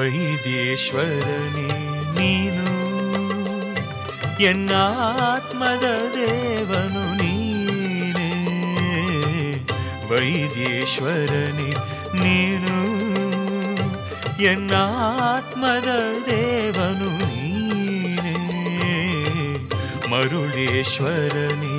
ವೈದೇಶ್ವರನೇ ನೀನು ಎನ್ನಾತ್ಮದ ದೇವನು ನೀನೇ ವೈದೇಶ್ವರನೇ ನೀನು ಎನ್ನಾತ್ಮದ ದೇವನು ನೀನೇ ಮರುಳೇಶ್ವರನೇ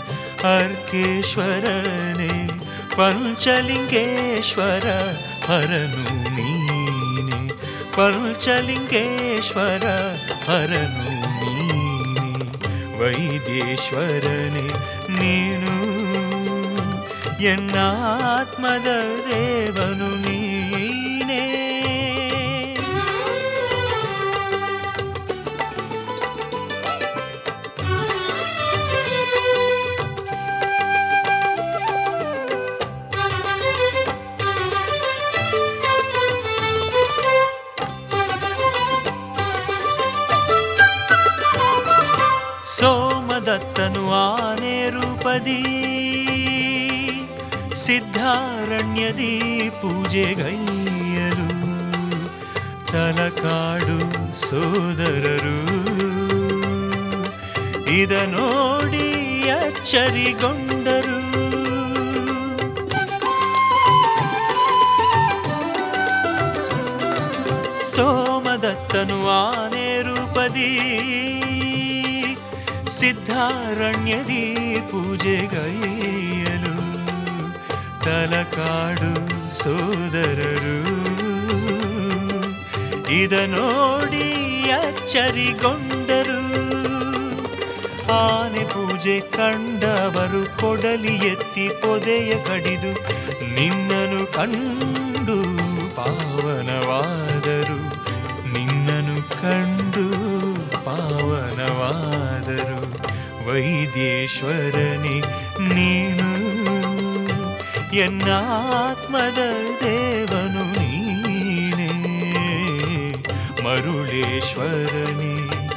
ಅರ್ಕೇಶ್ವರನೇ ಪಂಚಲಿಂಗೇಶ್ವರ ಹರನು ನೀನೆ ಪಂಚಲಿಂಗೇಶ್ವರ ಹರನು ನೀನೆ ವೈದೇಶ್ವರನೇ ನೀನು ಎನ್ನಾತ್ಮದ ದೇವನು ನೀನೇ ಸೋಮದತ್ತನು ಆನೆ ರೂಪದಿ ಸಿದ್ಧಾರಣ್ಯದಿ ಪೂಜೆಗೈಯಲು ತಲಕಾಡು ಸೋದರರು ಇದ ನೋಡಿ ಅಚ್ಚರಿಗೊಂಡರು ಸೋಮದತ್ತನು ಆನೆ ರೂಪದಿ ಸಿದ್ಧಾರಣ್ಯದಿ ಪೂಜೆಗೈಯಲು ತಲಕಾಡು ಸೋದರರು ಇದ ನೋಡಿ ಅಚ್ಚರಿಗೊಂಡರು ಆನೆ ಪೂಜೆ ಕಂಡವರು ಕೊಡಲಿ ಎತ್ತಿ ಪೊದೆಯ ಕಡಿದು ನಿನ್ನನು ಕಂಡು ಪಾವನವಾದರು ನಿನ್ನನು ಕಂಡು ಪಾವನವಾದರು ವೈದೇಶ್ವರನೇ ನೀನು ಎನ್ನಾತ್ಮದ ದೇವನು ನೀನೇ ಮರುಳೇಶ್ವರನೇ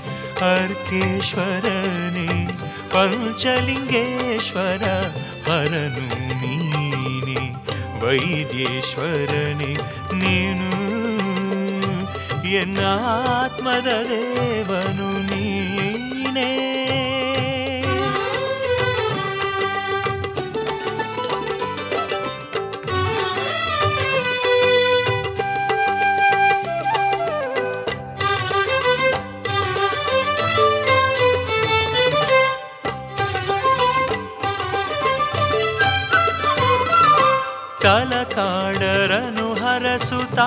ಅರ್ಕೇಶ್ವರನೇ ಪಂಚಲಿಂಗೇಶ್ವರ ಹರನು ನೀನೆ ವೈದೇಶ್ವರನೇ ನೀನು ಎನ್ನಾತ್ಮದ ದೇವನು ನೀನೇ ತಲಕಾಡರನು ಹರಸುತ್ತಾ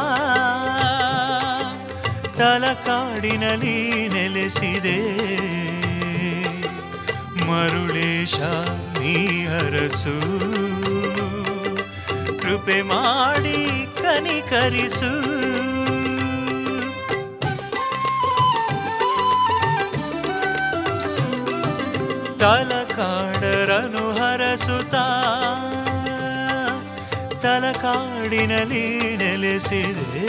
ತಲಕಾಡಿನಲ್ಲಿ ನೆಲೆಸಿದೆ ಮರುಳೇಶ ನೀ ಹರಸು ಕೃಪೆ ಮಾಡಿ ಕನಿಕರಿಸು ತಲಕಾಡರನು ಹರಸುತ್ತಾ ತಲಕಾಡಿನಲ್ಲಿ ನೆಲೆಸಿದೆ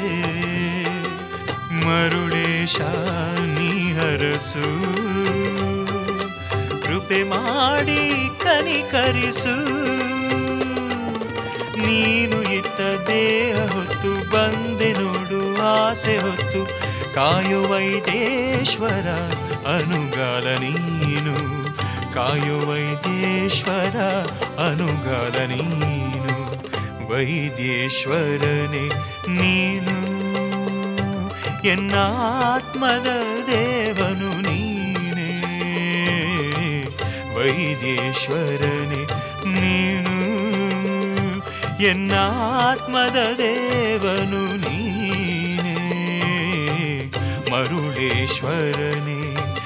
ಮರುಳೇಶ ನೀ ಹರಸು ಕೃಪೆ ಮಾಡಿ ಕನಿಕರಿಸು ನೀನು ಇತ್ತ ದೇಹ ಹೊತ್ತು ಬಂದೆ ನೋಡು ಆಸೆ ಹೊತ್ತು ಕಾಯು ವೈದೇಶ್ವರ ಅನುಗಾಲ ನೀನು ಕಾಯು ವೈದೇಶ್ವರ ಅನುಗಾಲ ನೀನು ವೈದೇಶ್ವರನೇ ನೀನು ಎನ್ನಾತ್ಮದ ದೇವನು ನೀನೇ ವೈದೇಶ್ವರನೇ ನೀನು ಎನ್ನಾತ್ಮದ ದೇವನು ನೀನೇ ಮರುಳೇಶ್ವರನೇ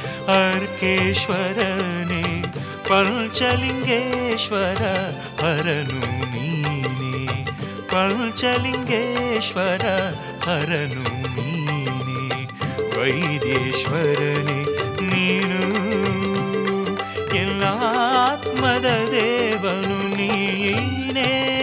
ಅರ್ಕೇಶ್ವರನೇ ಪಂಚಲಿಂಗೇಶ್ವರ ಹರನು ನೀನೇ ಪಂಚಲಿಂಗೇಶ್ವರ ಹರನು ನೀನೇ ವೈದೇಶ್ವರನೇ ನೀನು ಎಲ್ಲ ಆತ್ಮದ ದೇವನು ನೀನೇ